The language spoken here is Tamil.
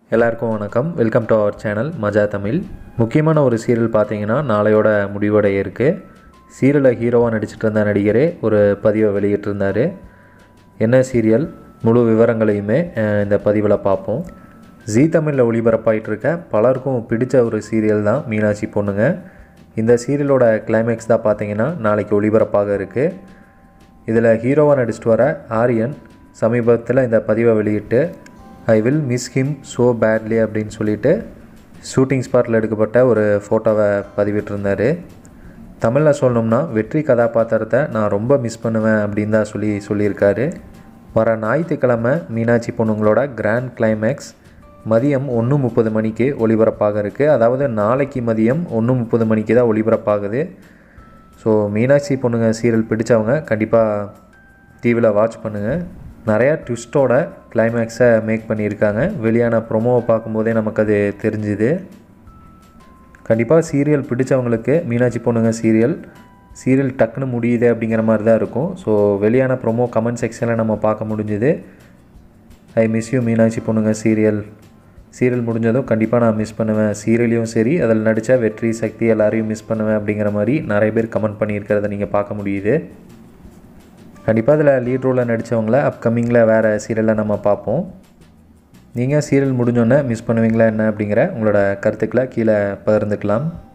எல்லாருக்கும் வணக்கம் வெல்கம் டு அவர் சேனல் மஜா தமிழ் முக்கியமான ஒரு சீரியல் பார்த்தீங்கன்னா நாளையோட முடிவடைய இருக்குது சீரியலில் ஹீரோவாக நடிச்சிட்டு இருந்த நடிகரே ஒரு பதிவை வெளியிட்டிருந்தார் என்ன சீரியல் முழு விவரங்களையுமே அஹ், இந்த பதிவில் பார்ப்போம் ஜீ தமிழில் ஒளிபரப்பாயிட்டு இருக்க பலருக்கும் பிடிச்ச ஒரு சீரியல் தான் மீனாட்சி பொண்ணுங்க இந்த சீரியலோட கிளைமேக்ஸ் தான் பார்த்தீங்கன்னா நாளைக்கு ஒளிபரப்பாக இருக்குது இதில் ஹீரோவாக நடிச்சிட்டு வர ஆரியன் சமீபத்தில் இந்த பதிவை வெளியிட்டு I will miss him so badly அப்படின்னு சொல்லிட்டு ஷூட்டிங் ஸ்பாட்டில் எடுக்கப்பட்ட ஒரு ஃபோட்டோவை பதிவிட்டிருந்தார் தமிழில் சொல்லணும்னா வெற்றி கதாபாத்திரத்தை நான் ரொம்ப மிஸ் பண்ணுவேன் அப்படின்னு தான் சொல்லி சொல்லியிருக்காரு வர ஞாயிற்றுக்கிழமை மீனாட்சி பொண்ணுங்களோட கிராண்ட் கிளைமேக்ஸ் மதியம் ஒன்று முப்பது மணிக்கு ஒளிபரப்பாக இருக்குது அதாவது நாளைக்கு மதியம் ஒன்று முப்பது மணிக்கு தான் ஒளிபரப்பாகுது ஸோ மீனாட்சி பொண்ணுங்க சீரியல் பிடிச்சவங்க கண்டிப்பாக டிவியில் வாட்ச் பண்ணுங்கள் நிறையா ட்விஸ்ட்டோட கிளைமேக்ஸை மேக் பண்ணியிருக்காங்க வெளியான ப்ரொமோவை பார்க்கும்போதே நமக்கு அது தெரிஞ்சுது கண்டிப்பாக சீரியல் பிடிச்சவங்களுக்கு மீனாட்சி பொண்ணுங்க சீரியல் சீரியல் டக்குன்னு முடியுது அப்படிங்கிற மாதிரி தான் இருக்கும் ஸோ வெளியான ப்ரொமோ கமெண்ட் செக்ஷனில் நம்ம பார்க்க முடிஞ்சுது ஐ மிஸ் யூ மீனாட்சி பொண்ணுங்க சீரியல் சீரியல் முடிஞ்சதும் கண்டிப்பாக நான் மிஸ் பண்ணுவேன் சீரியலையும் சரி அதில் நடித்த வெற்றி சக்தி எல்லாரையும் மிஸ் பண்ணுவேன் அப்படிங்கிற மாதிரி நிறைய பேர் கமெண்ட் பண்ணியிருக்கிறத நீங்கள் பார்க்க முடியுது கண்டிப்பாக அதில் லீட் ரோலில் நடித்தவங்கள அப்கமிங்கில் வேறு சீரியலில் நம்ம பார்ப்போம் நீங்கள் சீரியல் முடிஞ்சோன்னே மிஸ் பண்ணுவீங்களா என்ன அப்படிங்கிற உங்களோட கருத்துக்களை கீழே பகிர்ந்துக்கலாம்